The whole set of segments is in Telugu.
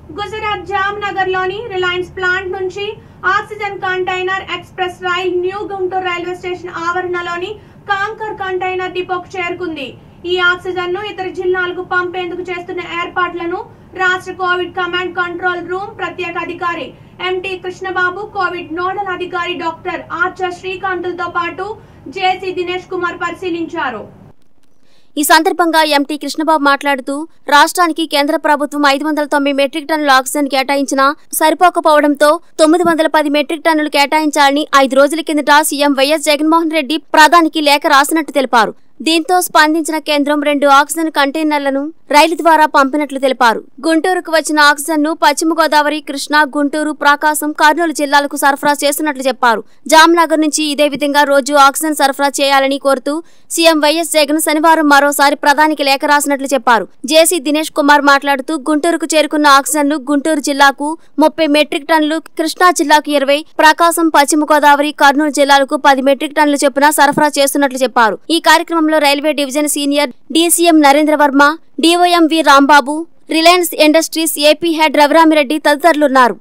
గుజరాత్ జామ్ నగర్ లోని రిలయన్స్ ప్లాంట్ నుంచి oxygen container express rail new Guntur railway station ఆవరణలోని కాంకర్ కంటైనర్ డిపోకు చేరుకుంది ఈ ఆక్సిజన్ ను ఇతర జిల్లాలకు పంపేందుకు చేస్తున్న ఏర్పాట్లను రాష్ట్ర కోవిడ్ కమాండ్ కంట్రోల్ రూమ్ ప్రత్యేక అధికారి ఎంటి కృష్ణబాబు కోవిడ్ నోడల్ అధికారి డాక్టర్ ఆర్చర్ శ్రీకాంతులతో పాటు జేసీ దినేష్ కుమార్ పరిశీలించారు ఈ సందర్భంగా ఎంటీ కృష్ణబాబు మాట్లాడుతూ రాష్ట్రానికి కేంద్ర ప్రభుత్వం ఐదు వందల తొంభై మెట్రిక్ టన్నుల ఆక్సిజన్ కేటాయించినా సరిపోకపోవడంతో తొమ్మిది వందల పది మెట్రిక్ టన్నులు కేటాయించాలని ఐదు రోజుల కిందట సీఎం వైఎస్ జగన్మోహన్ రెడ్డి ప్రధానికి లేఖ రాసినట్టు తెలిపారు దీంతో స్పందించిన కేంద్రం రెండు ఆక్సిజన్ కంటైనర్లను రైలు ద్వారా పంపినట్లు తెలిపారు గుంటూరుకు వచ్చిన ఆక్సిజన్ ను పశ్చిమ గోదావరి కృష్ణా గుంటూరు ప్రకాశం కర్నూలు జిల్లాలకు సరఫరా చేస్తున్నట్లు చెప్పారు జామ్నగర్ నుంచి ఇదే విధంగా రోజు ఆక్సిజన్ సరఫరా చేయాలని కోరుతూ సీఎం వైఎస్ జగన్ శనివారం మరోసారి ప్రధానికి లేఖ రాసినట్లు చెప్పారు జేసీ దినేష్ కుమార్ మాట్లాడుతూ గుంటూరుకు చేరుకున్న ఆక్సిజన్ ను గుంటూరు జిల్లాకు ముప్పై మెట్రిక్ టన్నులు కృష్ణా జిల్లాకు ఇరవై ప్రకాశం పశ్చిమ గోదావరి కర్నూలు జిల్లాలకు పది మెట్రిక్ టన్నుల చొప్పున సరఫరా చేస్తున్నట్లు చెప్పారు ఈ కార్యక్రమంలో railway division senior DCM Narendra Varma DOM V Rambabu Reliance Industries AP head Raghurami Reddy తదితరులున్నారు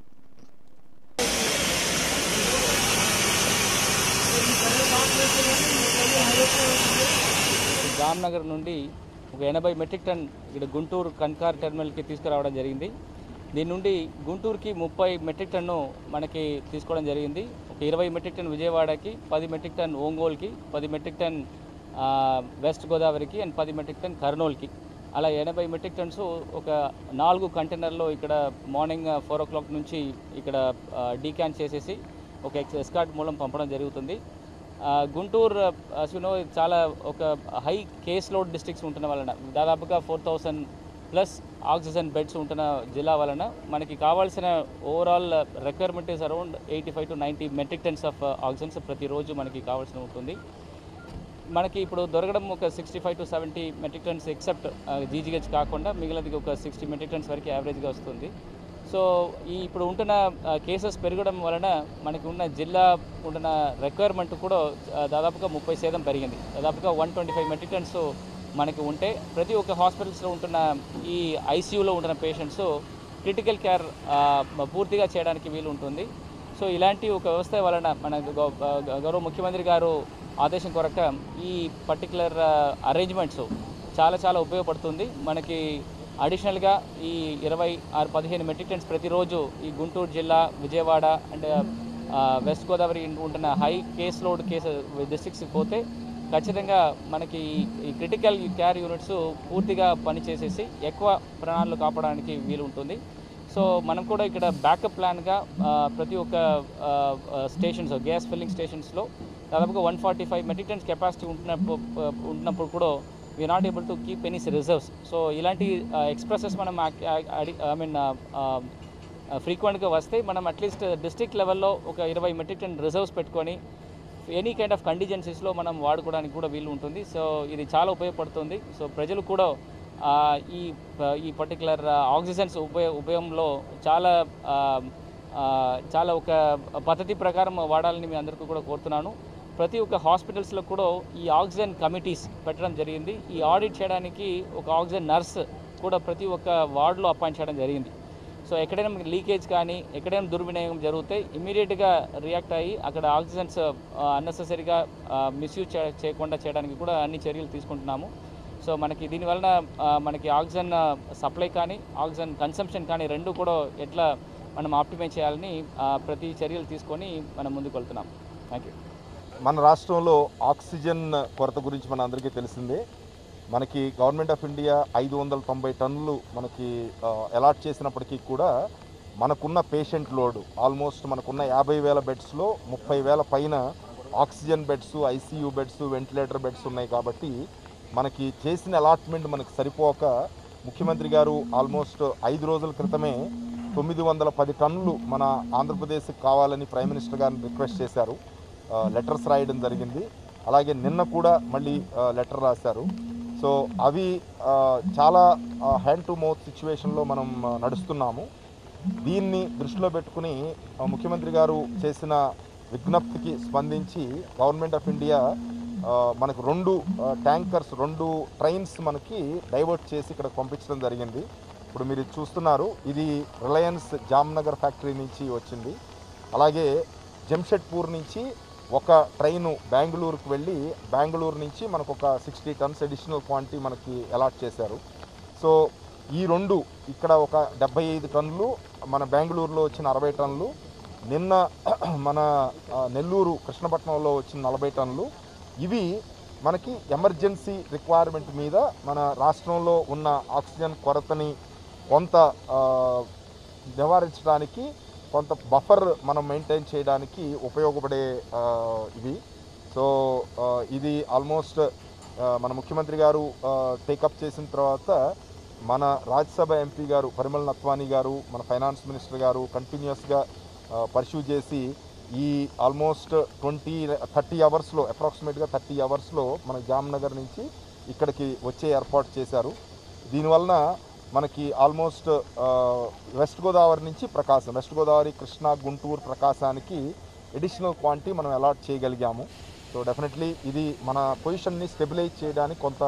జామ్నగర్ నుండి ఒక ఎనభై మెట్రిక్ టన్ ఇక్కడ గుంటూరు కన్కార్ టెర్మినల్కి తీసుకురావడం జరిగింది దీని నుండి గుంటూరుకి ముప్పై మెట్రిక్ టన్ను మనకి తీసుకోవడం జరిగింది ఒక ఇరవై మెట్రిక్ టన్ విజయవాడకి పది మెట్రిక్ టన్ ఒంగోలుకి పది మెట్రిక్ టన్ ఆ, వెస్ట్ గోదావరికి అండ్ పది మెట్రిక్ టన్ కర్నూలుకి అలా ఎనభై మెట్రిక్ టన్స్ ఒక నాలుగు కంటైనర్లో ఇక్కడ మార్నింగ్ ఫోర్ ఓ క్లాక్ నుంచి ఇక్కడ డీక్యాన్ చేసేసి ఒక ఎక్స్ ఎస్కాట్ మూలం పంపడం జరుగుతుంది ఆ, గుంటూరు అసలు చాలా ఒక హై కేస్ లోడ్ డిస్ట్రిక్ట్స్ ఉంటున్న వలన దాదాపుగా four thousand plus oxygen beds ఉంటున్న జిల్లా వలన మనకి కావాల్సిన overall requirement is around eighty five to ninety metric tons of oxygens ప్రతిరోజు మనకి కావాల్సిన ఉంటుంది మనకి ఇప్పుడు దొరకడం ఒక sixty five to seventy metric tons except GGH కాకుండా మిగిలినది ఒక సిక్స్టీ మెట్రిక్ టన్స్ వరకు యావరేజ్గా వస్తుంది సో ఈ ఇప్పుడు ఉంటున్న కేసెస్ పెరగడం వలన మనకి ఉన్న జిల్లా ఉంటున్న రిక్వైర్మెంట్ కూడా ఆ, దాదాపుగా ముప్పై శాతం పెరిగింది దాదాపుగా one twenty five metric tons మనకి ఉంటే ప్రతి ఒక్క హాస్పిటల్స్లో ఉంటున్న ఈ ఐసీయూలో ఉంటున్న పేషెంట్స్ క్రిటికల్ కేర్ పూర్తిగా చేయడానికి వీలు ఉంటుంది సో ఇలాంటి ఒక వ్యవస్థ వలన మన గౌ- గౌ- గౌరవ ముఖ్యమంత్రి గారు ఆదేశం కొరక ఈ పర్టికులర్ అరేంజ్మెంట్స్ చాలా చాలా ఉపయోగపడుతుంది మనకి అడిషనల్గా ఈ ఇరవై ఆరు పదిహేను మెట్రిక్ టన్స్ ప్రతిరోజు ఈ గుంటూరు జిల్లా విజయవాడ అండ్ వెస్ట్ గోదావరి ఉంటున్న హై కేస్ లోడ్ కేసు డిస్ట్రిక్ట్స్కి పోతే ఖచ్చితంగా మనకి ఈ క్రిటికల్ కేర్ యూనిట్స్ పూర్తిగా పనిచేసేసి ఎక్కువ ప్రాణాలు కాపాడడానికి వీలు ఉంటుంది సో మనం కూడా ఇక్కడ బ్యాకప్ ప్లాన్గా ఆ, ప్రతి ఒక్క స్టేషన్స్ గ్యాస్ ఫిల్లింగ్ స్టేషన్స్లో దాదాపుగా one forty five metric tons capacity ఉంటున్నప్పుడు ఉంటున్నప్పుడు కూడా we not able to keep any reserves so ఇలాంటి ఎక్స్ప్రెసెస్ మనం ఐ మీన్ ఫ్రీక్వెంట్గా వస్తే మనం అట్లీస్ట్ డిస్ట్రిక్ట్ లెవెల్లో ఒక ఇరవై మెట్రిక్ టన్ రిజర్వ్స్ పెట్టుకొని ఎనీ కైండ్ ఆఫ్ కండిజెన్సీస్లో మనం వాడుకోవడానికి కూడా వీలు ఉంటుంది సో ఇది చాలా ఉపయోగపడుతుంది సో ప్రజలు కూడా ఆ, ఈ ఈ పర్టికులర్ ఆక్సిజన్స్ ఉపయోగ ఉపయోగంలో చాలా ఆ, ఆ, చాలా ఒక పద్ధతి ప్రకారం వాడాలని మీ అందరికీ కూడా కోరుతున్నాను ప్రతి ఒక్క హాస్పిటల్స్లో కూడా ఈ ఆక్సిజన్ కమిటీస్ పెట్టడం జరిగింది ఈ ఆడిట్ చేయడానికి ఒక ఆక్సిజన్ నర్స్ కూడా ప్రతి ఒక్క వార్డులో అపాయింట్ చేయడం జరిగింది సో ఎక్కడైనా మనకి లీకేజ్ కానీ ఎక్కడైనా దుర్వినియోగం జరిగితే ఇమీడియట్గా రియాక్ట్ అయ్యి అక్కడ ఆక్సిజన్స్ అన్నెసెసరీగా మిస్యూజ్ చేయకుండా చేయడానికి కూడా అన్ని చర్యలు తీసుకుంటున్నాము సో మనకి దీనివలన ఆ, మనకి ఆక్సిజన్ సప్లై కానీ ఆక్సిజన్ కన్సంప్షన్ కానీ రెండు కూడా ఎట్లా మనం ఆప్టిమైజ్ చేయాలని ఆ, ప్రతి చర్యలు తీసుకొని మనం ముందుకు వెళ్తున్నాం థ్యాంక్ యూ మన రాష్ట్రంలో ఆక్సిజన్ కొరత గురించి మన అందరికీ తెలిసిందే మనకి గవర్నమెంట్ ఆఫ్ ఇండియా ఐదు వందల తొంభై టన్నులు మనకి అలాట్ చేసినప్పటికీ కూడా మనకున్న పేషెంట్ లోడ్ ఆల్మోస్ట్ మనకున్న యాభై వేల బెడ్స్లో ముప్పై వేల పైన oxygen beds ICU beds ventilator beds ఉన్నాయి కాబట్టి మనకి చేసిన అలాట్మెంట్ మనకి సరిపోక ముఖ్యమంత్రి గారు ఆల్మోస్ట్ ఐదు రోజుల క్రితమే తొమ్మిది వందల పది టన్నులు మన ఆంధ్రప్రదేశ్కి కావాలని ప్రైమ్ మినిస్టర్ గారిని రిక్వెస్ట్ చేశారు ఆ, లెటర్స్ రాయడం జరిగింది అలాగే నిన్న కూడా మళ్ళీ ఆ, లెటర్ రాశారు సో అవి ఆ, చాలా హ్యాండ్ టు మౌత్ సిచ్యువేషన్లో మనం ఆ, నడుస్తున్నాము దీన్ని దృష్టిలో పెట్టుకుని ఆ, ముఖ్యమంత్రి గారు చేసిన విజ్ఞప్తికి స్పందించి గవర్నమెంట్ ఆఫ్ ఇండియా ఆ, మనకు రెండు ఆ, ట్యాంకర్స్ రెండు ట్రైన్స్ మనకి డైవర్ట్ చేసి ఇక్కడ పంపించడం జరిగింది ఇప్పుడు మీరు ఇది చూస్తున్నారు ఇది రిలయన్స్ జామ్నగర్ ఫ్యాక్టరీ నుంచి వచ్చింది అలాగే జంషెడ్పూర్ నుంచి ఒక ట్రైను బెంగళూరుకు వెళ్ళి బెంగళూరు నుంచి మనకు ఒక సిక్స్టీ టన్స్ అడిషనల్ క్వాంటిటీ మనకి అలాట్ చేశారు సో ఈ రెండు ఇక్కడ ఒక డెబ్బై ఐదు టన్నులు మన బెంగళూరులో వచ్చిన అరవై టన్నులు నిన్న మన ఆ, నెల్లూరు కృష్ణపట్నంలో వచ్చిన నలభై టన్నులు ఇవి మనకి ఎమర్జెన్సీ రిక్వైర్మెంట్ మీద మన రాష్ట్రంలో ఉన్న ఆక్సిజన్ కొరతని కొంత ఆ, నివారించడానికి కొంత బఫర్ మనం మెయింటైన్ చేయడానికి ఉపయోగపడే ఆ, ఇవి సో ఆ, ఇది ఆల్మోస్ట్ ఆ, మన ముఖ్యమంత్రి గారు టేకప్ చేసిన తర్వాత మన రాజ్యసభ ఎంపీ గారు పరిమల్ నత్వానీ గారు మన ఫైనాన్స్ మినిస్టర్ గారు కంటిన్యూస్గా పర్ష్యూ చేసి ఈ ఆల్మోస్ట్ ట్వంటీ థర్టీ అవర్స్లో అప్రాక్సిమేట్గా థర్టీ అవర్స్లో మన జామ్నగర్ నుంచి ఇక్కడికి వచ్చే ఏర్పాటు చేశారు దీనివలన మనకి ఆల్మోస్ట్ వెస్ట్ గోదావరి నుంచి ప్రకాశం వెస్ట్ గోదావరి కృష్ణా గుంటూరు ప్రకాశానికి ఎడిషనల్ క్వాంటిటీ మనం అలాట్ చేయగలిగాము సో డెఫినెట్లీ ఇది మన పొజిషన్ని స్టెబిలైజ్ చేయడానికి కొంత